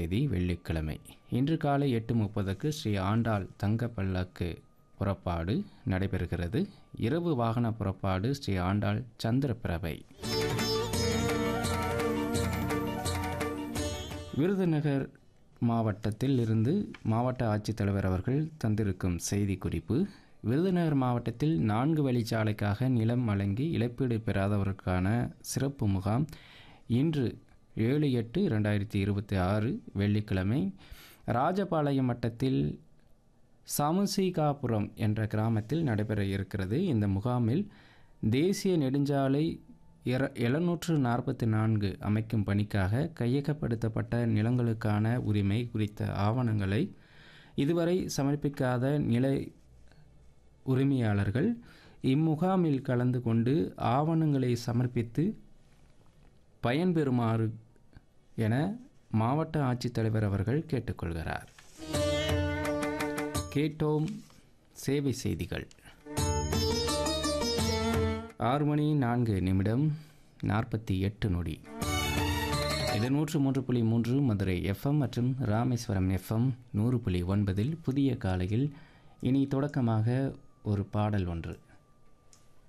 தேதி வெள்ளிக்கிழமை இன்று காலை எட்டு முப்பதுக்கு ஸ்ரீ ஆண்டாள் தங்க பல்லக்கு புறப்பாடு நடைபெறுகிறது இரவு வாகன புறப்பாடு ஸ்ரீ ஆண்டாள் சந்திரபிரபை விருதுநகர் மாவட்டத்தில் இருந்து மாவட்ட ஆட்சித்தலைவர் அவர்கள் தந்திருக்கும் செய்தி குறிப்பு விருதுநகர் மாவட்டத்தில் நான்கு வழிச்சாலைக்காக நிலம் வழங்கி இழப்பீடு பெறாதவருக்கான சிறப்பு முகாம் இன்று ஏழு எட்டு ரெண்டாயிரத்தி இருபத்தி ஆறு வெள்ளிக்கிழமை ராஜபாளையம் வட்டத்தில் சமுசிகாபுரம் என்ற கிராமத்தில் நடைபெற இருக்கிறது இந்த முகாமில் தேசிய நெடுஞ்சாலை இர எழுநூற்று நாற்பத்தி நான்கு அமைக்கும் பணிக்காக கையகப்படுத்தப்பட்ட நிலங்களுக்கான உரிமை குறித்த ஆவணங்களை இதுவரை சமர்ப்பிக்காத நில உரிமையாளர்கள் இம்முகாமில் கலந்து கொண்டு ஆவணங்களை சமர்ப்பித்து பயன்பெறுமாறு என மாவட்ட ஆட்சித்தலைவர் அவர்கள் கேட்டுக்கொள்கிறார் கேட்டோம் சேவை செய்திகள் ஆறு மணி நான்கு நிமிடம் நாற்பத்தி எட்டு நொடி இது நூற்று மூன்று புள்ளி மூன்று மதுரை எஃப்எம் மற்றும் ராமேஸ்வரம் எஃப்எம் நூறு புள்ளி ஒன்பதில் புதிய காலையில் இனி தொடக்கமாக ஒரு பாடல் ஒன்று